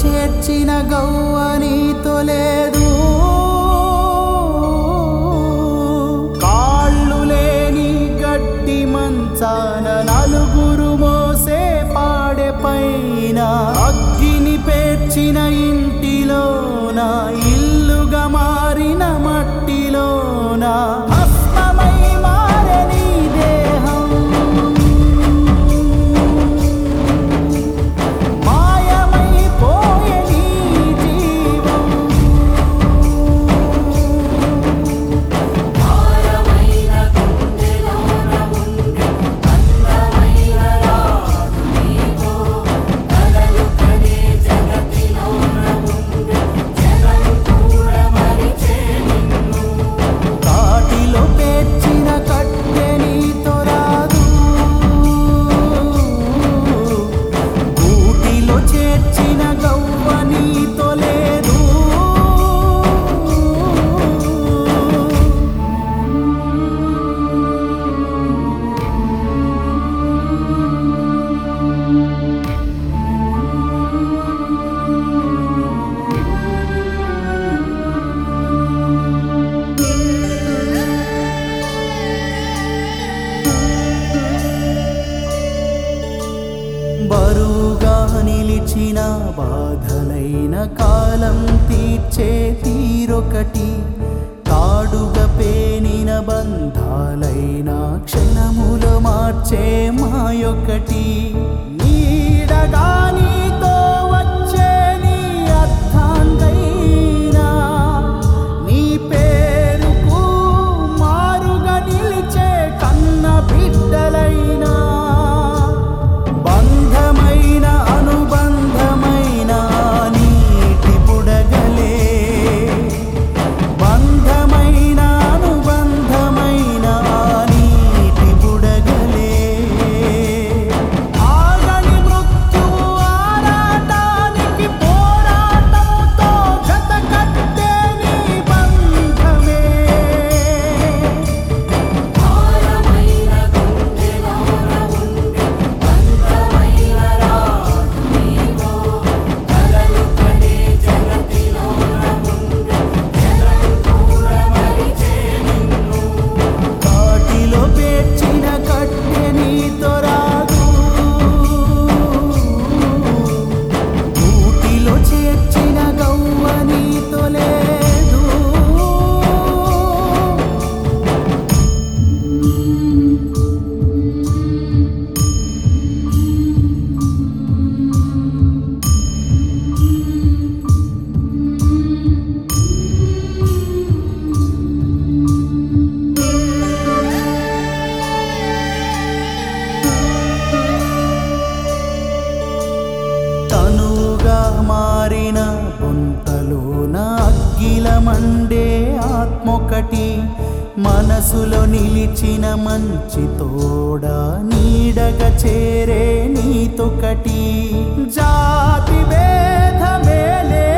చేర్చిన గౌవ నీతో లేదు కాళ్ళు లేని గట్టి మంచాన నలుగురు మోసే పాడె పైన అగ్గిని పేర్చిన ఇంటిలోన ఇల్లుగా మారిన మట్టిలోన భస్మమై మారె నీ దేహం మాయమైపోయే నీ జీవం భారమైన గుండెలోన ఉండే అందమైన రాడు నీవో కలలు కనే జగతిలోన ఉండే జగం కూడా మరిచే నిన్ను కాటిలో పేర్చిన కట్టె నీతో రాదు గూటిలో చేర్చిన గవ్వ నీతో లేదు బరువుగా నిలిచిన బాధలైన కాలం తీర్చే తీరొకటి తాడుగా పేనిన బంధాలైన క్షణముల మార్చే మాయొకటి నీడగా నీతో వచ్చే నీ అర్థాంగైనా నీ పేరుకు మారుగా నిలిచే కన్న బిడ్డలైనా బంధమైన అనుబంధమైన నీటి బుడగలే బంధమైన అనుబంధమైన నీటి బుడగలే ఆగని మృత్యు ఆరాటానికి పోరాటంతో జత కట్టే నీ బంధమే భారమైన గుండెలోన ఉండే అందమైన రాడు నీవో కలలు కనే జగతిలోన ఉండే జగం కూడా మరిచే నిన్ను కాటిలో పేర్చిన కట్టె నీతో రాదు ఊటిలో చేర్చిన గవ్వ నీతో లేదు తనువుగా మారిన బొంతలోన అగ్గిల మండే ఆత్మొకటి మనసులో నిలిచిన మంచి తోడ నీడగా చేరే నీతొకటి జాతి భేదమే